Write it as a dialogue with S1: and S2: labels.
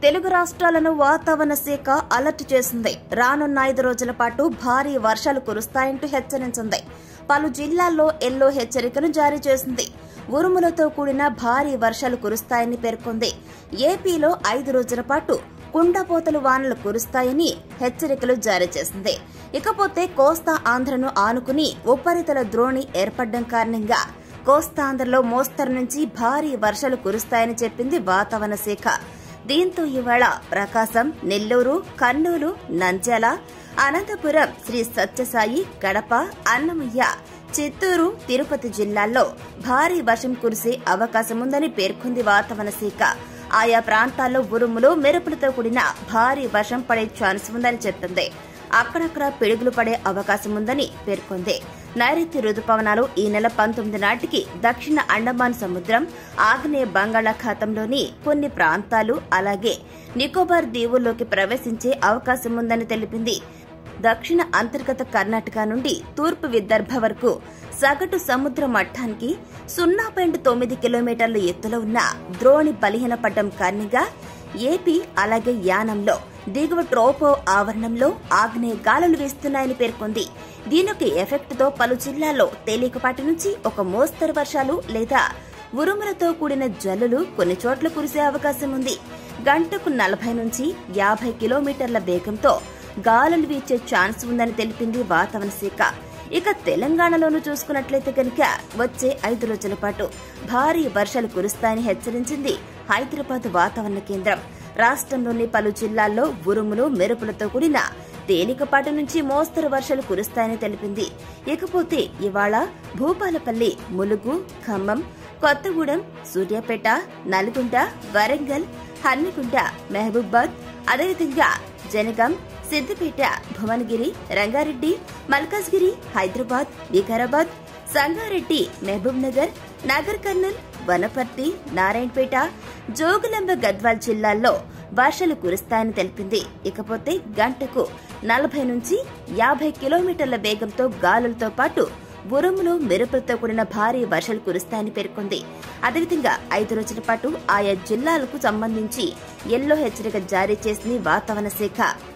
S1: తెలుగు రాష్ట్రాలను వాతావరణ శాఖ అలర్ట్ చేసింది రానున్న ఐదు రోజుల పాటు భారీ వర్షాలు కురుస్తాయంటూ హెచ్చరించింది పలు జిల్లాల్లో ఎల్లో హెచ్చరికను జారీ చేసింది ఉరుములతో కూడిన భారీ వర్షాలు కురుస్తాయని పేర్కొంది ఏపీలో ఐదు రోజుల పాటు కుండపోతలు వానలు కురుస్తాయని హెచ్చరికలు జారీ చేసింది ఇకపోతే కోస్తా ఆంధ్రను ఆనుకుని ఉపరితల ద్రోణి ఏర్పడడం కారణంగా కోస్తాంధ్రలో మోస్తరు నుంచి భారీ వర్షాలు కురుస్తాయని చెప్పింది వాతావరణ శాఖ దీంతో ఇవాళ ప్రకాశం నెల్లూరు కర్నూలు నంద్యాల అనంతపురం శ్రీ సత్యసాయి కడప అన్నమయ్య చిత్తూరు తిరుపతి జిల్లాల్లో భారీ వర్షం కురిసే అవకాశముందని పేర్కొంది వాతావరణ శాఖ ఆయా ప్రాంతాల్లో ఉరుములు మెరుపులతో కూడిన భారీ వర్షం పడే ఛాన్స్ ఉందని చెప్పింది అక్కడక్కడ పిడుగులు పడే అవకాశం ఉందని పేర్కొంది నైరుతి రుతుపవనాలు ఈ నెల పంతొమ్మిది నాటికి దక్షిణ అండమాన్ సముద్రం ఆగ్నేయ బంగాళాఖాతంలోని కొన్ని ప్రాంతాలు అలాగే నికోబార్ దీవుల్లోకి ప్రవేశించే అవకాశం ఉందని తెలిపింది దక్షిణ అంతర్గత కర్ణాటక నుండి తూర్పు విదర్భ వరకు సగటు సముద్ర మట్టానికి సున్నా పాయింట్ తొమ్మిది కిలోమీటర్ల ఎత్తులో ఉన్న ద్రోణి బలహీనపడ్డం కారణంగా ఏపీ అలాగే యానంలో దిగువ ట్రోపో ఆవరణంలో ఆగ్నేయ గాలులు వీస్తున్నాయని పేర్కొంది దీనికి ఎఫెక్ట్ తో పలు జిల్లాల్లో తేలికపాటి నుంచి ఒక మోస్తరు వర్షాలు లేదా ఉరుములతో కూడిన జల్లులు కొన్ని చోట్ల కురిసే అవకాశం ఉంది గంటకు నలభై నుంచి యాభై కిలోమీటర్ల వేగంతో గాలులు వీచే ఛాన్స్ ఉందని తెలిపింది వాతావరణ శాఖ ఇక తెలంగాణలోనూ చూసుకున్నట్లయితే కనుక వచ్చే ఐదు రోజుల పాటు భారీ వర్షాలు కురుస్తాయని హెచ్చరించింది హైదరాబాద్ వాతావరణ కేంద్రం రాష్ట్రంలోని పలు జిల్లాల్లో ఉరుములు మెరుపులతో కూడిన తేలికపాటి నుంచి మోస్తరు వర్షాలు కురుస్తాయని తెలిపింది ఇకపోతే ఇవాళ భూపాలపల్లి ములుగు ఖమ్మం కొత్తగూడెం సూర్యాపేట నల్గొండ వరంగల్ హన్మకొండ మహబూబాద్ అదేవిధంగా జనగాం సిద్దిపేట భువనగిరి రంగారెడ్డి మల్కాజ్గిరి హైదరాబాద్ వికారాబాద్ సంగారెడ్డి మహబూబ్ నగర్ నగర్ కర్నూల్ వనపర్తి నారాయణపేట జోగులాంబ గద్వాల్ జిల్లాల్లో వర్షాలు కురుస్తాయని తెలిపింది ఇకపోతే గంటకు నలభై నుంచి యాభై కిలోమీటర్ల వేగంతో గాలులతో పాటు ఉరుములు మెరుపులతో కూడిన భారీ వర్షాలు కురుస్తాయని పేర్కొంది అదేవిధంగా ఐదు రోజుల పాటు ఆయా జిల్లాలకు సంబంధించి ఎల్లో హెచ్చరిక జారీ చేసింది వాతావరణ శాఖ